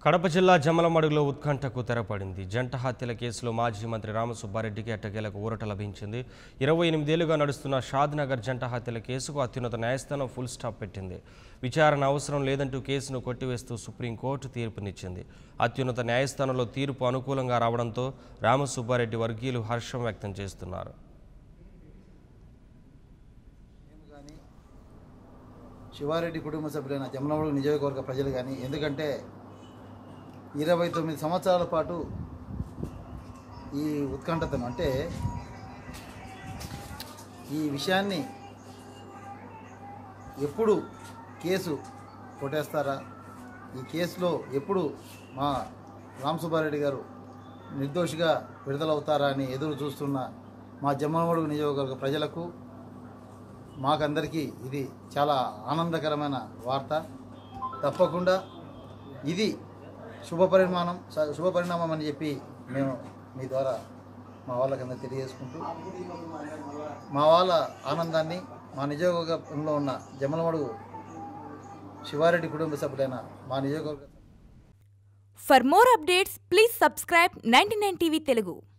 కడప జిల్లా జమలమడుగులో ఉత్కంఠకు తెరపడింది జంట హత్యల కేసులో మాజీ మంత్రి రామసుబ్బారెడ్డికి ఎట్టకేలకు ఊరట లభించింది ఇరవై ఎనిమిదేళ్లుగా నడుస్తున్న షాద్నగర్ జంట హత్యల కేసుకు అత్యున్నత న్యాయస్థానం ఫుల్ స్టాప్ పెట్టింది విచారణ అవసరం లేదంటూ కేసును కొట్టివేస్తూ సుప్రీంకోర్టు తీర్పునిచ్చింది అత్యున్నత న్యాయస్థానంలో తీర్పు అనుకూలంగా రావడంతో రామసుబ్బారెడ్డి వర్గీయులు హర్షం వ్యక్తం చేస్తున్నారు శివారెడ్డి కుటుంబ సభ్యులైన జమలమడుగు నియోజకవర్గ ప్రజలు కానీ ఎందుకంటే ఇరవై తొమ్మిది సంవత్సరాల పాటు ఈ ఉత్కంఠతను అంటే ఈ విషయాన్ని ఎప్పుడు కేసు కొట్టేస్తారా ఈ కేసులో ఎప్పుడు మా రామ్ సుబ్బారెడ్డి గారు నిర్దోషిగా విడుదలవుతారా అని ఎదురు చూస్తున్న మా జమ్మలమడుగు నియోజకవర్గ ప్రజలకు మాకందరికీ ఇది చాలా ఆనందకరమైన వార్త తప్పకుండా ఇది శుభ పరిమాణం స- శుభ పరిణామం అని చెప్పి మేము మీ ద్వారా మా వాళ్ళకందరూ తెలియజేసుకుంటూ మా వాళ్ళ ఆనందాన్ని మా నియోజకవర్గంలో ఉన్న జమలమడుగు శివారెడ్డి కుటుంబ సభ్యులైన మా నియోజకవర్గ For more updates, please subscribe 99 TV Telugu.